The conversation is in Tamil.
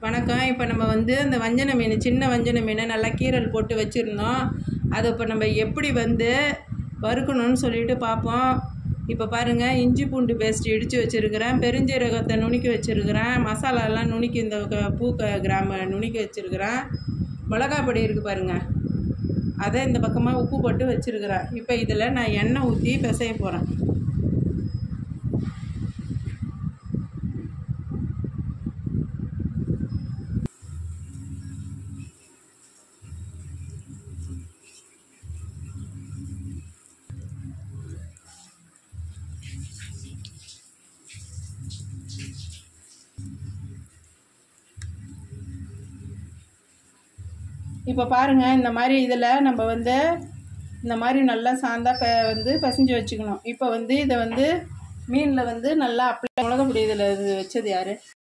வணக்கம் இப்போ நம்ம வந்து அந்த வஞ்சன மீன் சின்ன வஞ்சன மீனை நல்லா கீரல் போட்டு வச்சுருந்தோம் அதை இப்போ நம்ம எப்படி வந்து வறுக்கணும்னு சொல்லிட்டு பார்ப்போம் இப்போ பாருங்கள் இஞ்சி பூண்டு பேஸ்ட் இடித்து வச்சுருக்கிறேன் பெருஞ்சீரகத்தை நுணுக்கி வச்சுருக்கிறேன் மசாலாலாம் நுணுக்கி இந்த க- பூக்க கிராம நுணுக்கி வச்சுருக்கிறேன் மிளகா பொடி இருக்குது பாருங்கள் அதை இந்த பக்கமாக உப்பு போட்டு வச்சுருக்கிறேன் இப்போ இதில் நான் எண்ணெய் ஊற்றி பிசைய போகிறேன் இப்போ பாருங்கள் இந்த மாதிரி இதில் நம்ம வந்து இந்த மாதிரி நல்லா சாந்தா ப வந்து பிசைஞ்சு வச்சுக்கணும் இப்போ வந்து இதை வந்து மீனில் வந்து நல்லா அப்ளை மிளகா பொடி இதில் இது வச்சது யார்